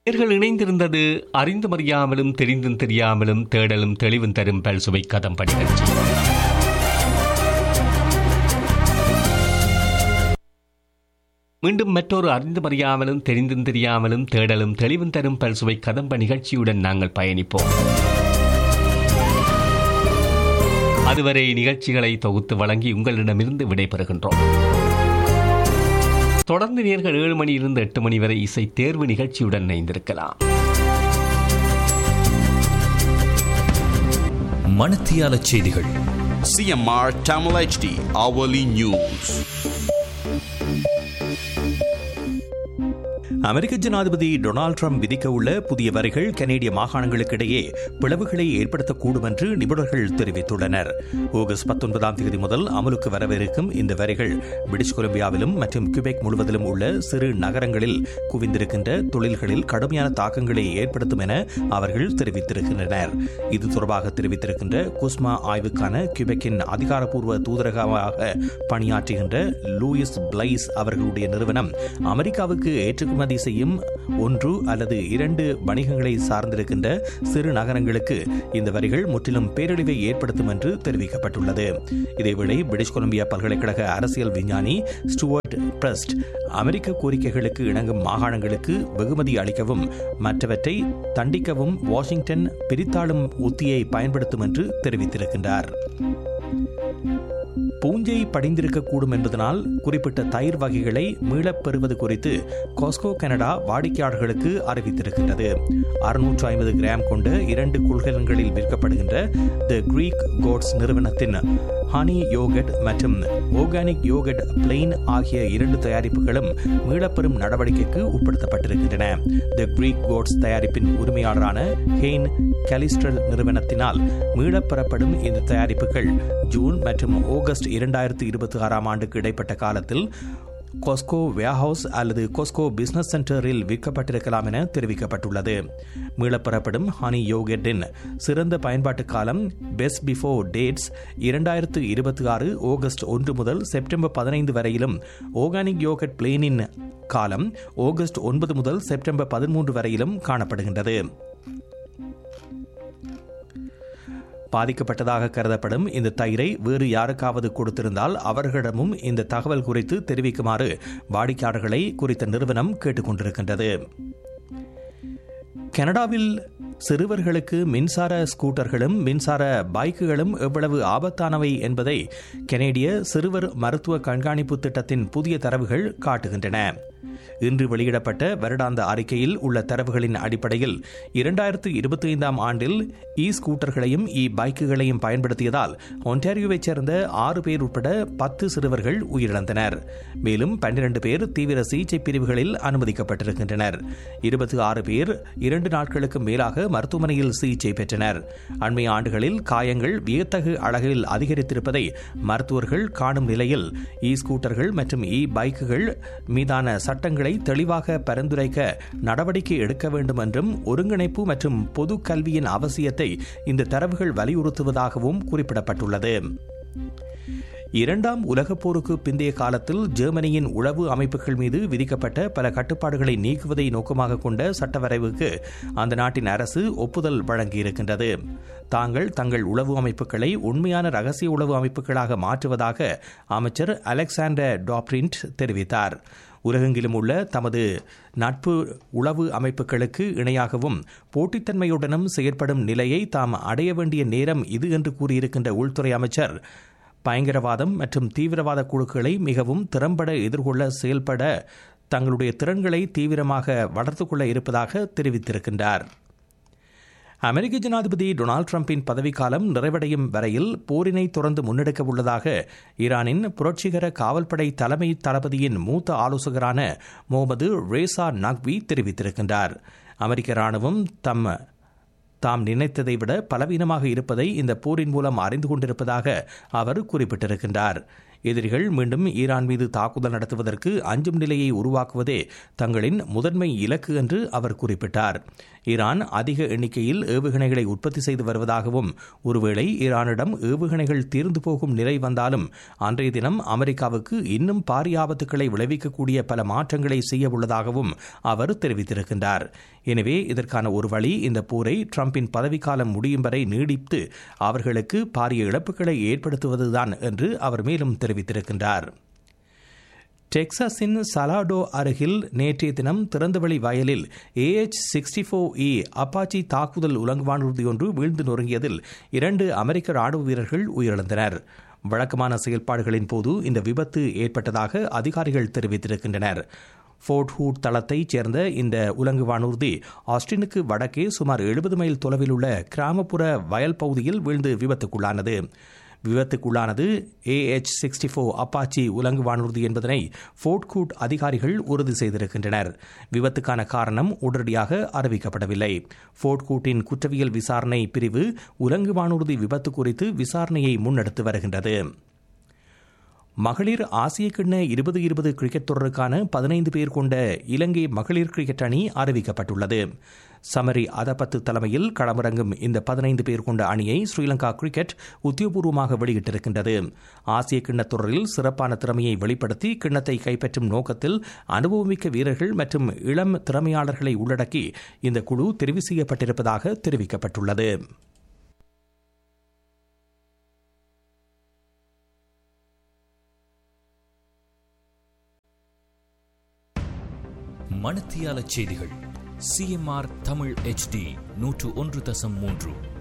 நேர்கள் இணைந்திருந்தது அறிந்தும் அறியாமலும் தெரிந்தும் தெரியாமலும் தேடலும் தெளிவும் தரும் பல்சுவை கதம் நிகழ்ச்சி மீண்டும் மற்றொரு அறிந்தும் அறியாமலும் தெரிந்தும் தெரியாமலும் தேடலும் தெளிவும் தரும் பல்சுவை கதம்ப நிகழ்ச்சியுடன் நாங்கள் பயணிப்போம் அதுவரை நிகழ்ச்சிகளை தொகுத்து வழங்கி உங்களிடமிருந்து விடைபெறுகின்றோம் தொடர்ந்து நேர்கள் ஏழு மணியிலிருந்து எட்டு மணி வரை இசை தேர்வு நிகழ்ச்சியுடன் இணைந்திருக்கலாம் மணத்தியால செய்திகள் CMR Tamil HD Hourly News. அமெரிக்க ஜனாதிபதி டொனால்ட் ட்ரம்ப் விதிக்க உள்ள புதிய வரிகள் கனேடிய மாகாணங்களுக்கிடையே பிளவுகளை ஏற்படுத்தக்கூடும் என்று நிபுணர்கள் தெரிவித்துள்ளனர் ஆகஸ்ட் பத்தொன்பதாம் தேதி முதல் அமலுக்கு வரவிருக்கும் இந்த வரிகள் பிரிட்டிஷ் கொலம்பியாவிலும் மற்றும் கியூபெக் முழுவதிலும் உள்ள சிறு நகரங்களில் குவிந்திருக்கின்ற தொழில்களில் கடுமையான தாக்கங்களை ஏற்படுத்தும் என அவர்கள் தெரிவித்திருக்கின்றனர் இது தொடர்பாக தெரிவித்திருக்கின்ற குஸ்மா ஆய்வுக்கான கியூபெக்கின் அதிகாரப்பூர்வ தூதரகமாக பணியாற்றுகின்ற லூயிஸ் பிளைஸ் அவர்களுடைய நிறுவனம் அமெரிக்காவுக்கு ஏற்றுமதி செய்யும் ஒன்று அல்லது இரண்டு வணிகங்களை சார்ந்திருக்கின்ற சிறு நகரங்களுக்கு இந்த வரிகள் முற்றிலும் பேரழிவை ஏற்படுத்தும் என்று தெரிவிக்கப்பட்டுள்ளது இதேவேளை பிரிட்டிஷ் கொலம்பியா பல்கலைக்கழக அரசியல் விஞ்ஞானி ஸ்டுவர்ட் பிரஸ்ட் அமெரிக்க கோரிக்கைகளுக்கு இணங்கும் மாகாணங்களுக்கு வெகுமதி அளிக்கவும் மற்றவற்றை தண்டிக்கவும் வாஷிங்டன் பிரித்தாளும் உத்தியை பயன்படுத்தும் என்று தெரிவித்திருக்கின்றார் பூஞ்சை படிந்திருக்கக்கூடும் என்பதனால் குறிப்பிட்ட தயிர் வகைகளை மீளப் பெறுவது குறித்து காஸ்கோ கனடா வாடிக்கையாளர்களுக்கு அறிவித்திருக்கின்றது அறுநூற்று ஐம்பது கிராம் கொண்ட இரண்டு கொள்கலன்களில் விற்கப்படுகின்ற த கிரீக் கோட்ஸ் நிறுவனத்தின் ஹனி யோகட் மற்றும் ஆர்கானிக் யோகட் பிளெயின் ஆகிய இரண்டு தயாரிப்புகளும் மீளப்பெறும் நடவடிக்கைக்கு உட்படுத்தப்பட்டிருக்கின்றன த கிரீக் கோட்ஸ் தயாரிப்பின் உரிமையாளரான ஹெயின் கலிஸ்ட்ரல் நிறுவனத்தினால் மீளப்பெறப்படும் இந்த தயாரிப்புகள் ஜூன் மற்றும் ஆகஸ்ட் இரண்டாயிரத்து இருபத்தி ஆறாம் ஆண்டுக்கு இடைப்பட்ட காலத்தில் கொஸ்கோ வேர்ஹவுஸ் அல்லது கொஸ்கோ பிசினஸ் சென்டரில் விற்கப்பட்டிருக்கலாம் என தெரிவிக்கப்பட்டுள்ளது மீளப்பெறப்படும் ஹனி யோகெட்டின் சிறந்த பயன்பாட்டு காலம் பெஸ்ட் பிஃபோர் டேட்ஸ் இரண்டாயிரத்து இருபத்தி ஆறு ஆகஸ்ட் ஒன்று முதல் செப்டம்பர் பதினைந்து வரையிலும் ஆர்கானிக் யோகட் பிளேனின் காலம் ஆகஸ்ட் ஒன்பது முதல் செப்டம்பர் பதிமூன்று வரையிலும் காணப்படுகின்றது பாதிக்கப்பட்டதாக கருதப்படும் இந்த தயிரை வேறு யாருக்காவது கொடுத்திருந்தால் அவர்களிடமும் இந்த தகவல் குறித்து தெரிவிக்குமாறு வாடிக்கையாளர்களை குறித்த நிறுவனம் கேட்டுக்கொண்டிருக்கின்றது கனடாவில் சிறுவர்களுக்கு மின்சார ஸ்கூட்டர்களும் மின்சார பைக்குகளும் எவ்வளவு ஆபத்தானவை என்பதை கனேடிய சிறுவர் மருத்துவ கண்காணிப்பு திட்டத்தின் புதிய தரவுகள் காட்டுகின்றன இன்று வெளியிடப்பட்ட வருடாந்த அறிக்கையில் உள்ள தரவுகளின் அடிப்படையில் இரண்டாயிரத்து இருபத்தி ஐந்தாம் ஆண்டில் இ ஸ்கூட்டர்களையும் இ பைக்குகளையும் பயன்படுத்தியதால் ஒன்டாரியோவைச் சேர்ந்த ஆறு பேர் உட்பட பத்து சிறுவர்கள் உயிரிழந்தனர் மேலும் பன்னிரண்டு பேர் தீவிர சிகிச்சை பிரிவுகளில் அனுமதிக்கப்பட்டிருக்கின்றனர் இருபத்தி ஆறு பேர் இரண்டு நாட்களுக்கு மேலாக மருத்துவமனையில் சிகிச்சை பெற்றனர் அண்மைய ஆண்டுகளில் காயங்கள் வியத்தகு அளவில் அதிகரித்திருப்பதை மருத்துவர்கள் காணும் நிலையில் இ ஸ்கூட்டர்கள் மற்றும் இ பைக்குகள் மீதான சட்டங்களை தெளிவாக பரிந்துரைக்க நடவடிக்கை எடுக்க வேண்டும் என்றும் ஒருங்கிணைப்பு மற்றும் பொது கல்வியின் அவசியத்தை இந்த தரவுகள் வலியுறுத்துவதாகவும் குறிப்பிடப்பட்டுள்ளது இரண்டாம் உலகப் போருக்கு பிந்தைய காலத்தில் ஜெர்மனியின் உளவு அமைப்புகள் மீது விதிக்கப்பட்ட பல கட்டுப்பாடுகளை நீக்குவதை நோக்கமாக கொண்ட சட்டவரைவுக்கு அந்த நாட்டின் அரசு ஒப்புதல் வழங்கியிருக்கின்றது தாங்கள் தங்கள் உளவு அமைப்புகளை உண்மையான ரகசிய உளவு அமைப்புகளாக மாற்றுவதாக அமைச்சர் அலெக்சாண்டர் டாப்ரிண்ட் தெரிவித்தார் உலகெங்கிலும் உள்ள தமது நட்பு உளவு அமைப்புகளுக்கு இணையாகவும் போட்டித்தன்மையுடனும் செயற்படும் நிலையை தாம் அடைய வேண்டிய நேரம் இது என்று கூறியிருக்கின்ற உள்துறை அமைச்சர் பயங்கரவாதம் மற்றும் தீவிரவாத குழுக்களை மிகவும் திறம்பட எதிர்கொள்ள செயல்பட தங்களுடைய திறன்களை தீவிரமாக வளர்த்துக் கொள்ள இருப்பதாக தெரிவித்திருக்கின்றார் அமெரிக்க ஜனாதிபதி டொனால்டு டிரம்பின் பதவிக்காலம் நிறைவடையும் வரையில் போரினை தொடர்ந்து முன்னெடுக்க உள்ளதாக ஈரானின் புரட்சிகர காவல்படை தலைமை தளபதியின் மூத்த ஆலோசகரான முகமது ரேசா நக்வி தெரிவித்திருக்கின்றார் அமெரிக்க ராணுவம் தம் தாம் நினைத்ததை விட பலவீனமாக இருப்பதை இந்த போரின் மூலம் அறிந்து கொண்டிருப்பதாக அவர் குறிப்பிட்டிருக்கின்றார் எதிரிகள் மீண்டும் ஈரான் மீது தாக்குதல் நடத்துவதற்கு அஞ்சும் நிலையை உருவாக்குவதே தங்களின் முதன்மை இலக்கு என்று அவர் குறிப்பிட்டார் ஈரான் அதிக எண்ணிக்கையில் ஏவுகணைகளை உற்பத்தி செய்து வருவதாகவும் ஒருவேளை ஈரானிடம் ஏவுகணைகள் தீர்ந்து போகும் நிலை வந்தாலும் அன்றைய தினம் அமெரிக்காவுக்கு இன்னும் பாரிய ஆபத்துக்களை விளைவிக்கக்கூடிய பல மாற்றங்களை செய்ய உள்ளதாகவும் அவர் தெரிவித்திருக்கின்றார் எனவே இதற்கான ஒரு வழி இந்த போரை ட்ரம்பின் பதவிக்காலம் முடியும் வரை நீடித்து அவர்களுக்கு பாரிய இழப்புகளை ஏற்படுத்துவதுதான் என்று அவர் மேலும் தெரிவித்திருக்கின்றார் டெக்சாஸின் சலாடோ அருகில் நேற்றைய தினம் திறந்தவெளி வயலில் AH sixty four E Apache தாக்குதல் உலங்குவானூர்தி ஒன்று வீழ்ந்து நொறுங்கியதில் இரண்டு அமெரிக்க ராணுவ வீரர்கள் உயிரிழந்தனர் வழக்கமான செயல்பாடுகளின் போது இந்த விபத்து ஏற்பட்டதாக அதிகாரிகள் தெரிவித்திருக்கின்றனர் ஃபோர்ட் ஹூட் தளத்தைச் சேர்ந்த இந்த உலங்கு வானூர்தி ஆஸ்டினுக்கு வடக்கே சுமார் எழுபது மைல் தொலைவில் உள்ள கிராமப்புற வயல் பகுதியில் வீழ்ந்து விபத்துக்குள்ளானது விபத்துக்குள்ளானது ஏஎச் சிக்ஸ்டி ஃபோர் அப்பாச்சி உலங்கு வானூர்தி என்பதனை ஃபோர்ட் கூட் அதிகாரிகள் உறுதி செய்திருக்கின்றனர் விபத்துக்கான காரணம் உடனடியாக அறிவிக்கப்படவில்லை ஃபோர்ட் கூட்டின் குற்றவியல் விசாரணை பிரிவு உலங்கு வானூர்தி விபத்து குறித்து விசாரணையை முன்னெடுத்து வருகின்றது மகளிர் ஆசிய கிண்ண இருபது இருபது கிரிக்கெட் தொடருக்கான பதினைந்து பேர் கொண்ட இலங்கை மகளிர் கிரிக்கெட் அணி அறிவிக்கப்பட்டுள்ளது சமரி அதபத்து தலைமையில் களமிறங்கும் இந்த பதினைந்து பேர் கொண்ட அணியை ஸ்ரீலங்கா கிரிக்கெட் உத்தியோகபூர்வமாக வெளியிட்டிருக்கின்றது ஆசிய கிண்ணத் தொடரில் சிறப்பான திறமையை வெளிப்படுத்தி கிண்ணத்தை கைப்பற்றும் நோக்கத்தில் அனுபவமிக்க வீரர்கள் மற்றும் இளம் திறமையாளர்களை உள்ளடக்கி இந்த குழு தெரிவு செய்யப்பட்டிருப்பதாக தெரிவிக்கப்பட்டுள்ளது மணத்தியால செய்திகள் சிஎம்ஆர் தமிழ் HD நூற்று ஒன்று தசம் மூன்று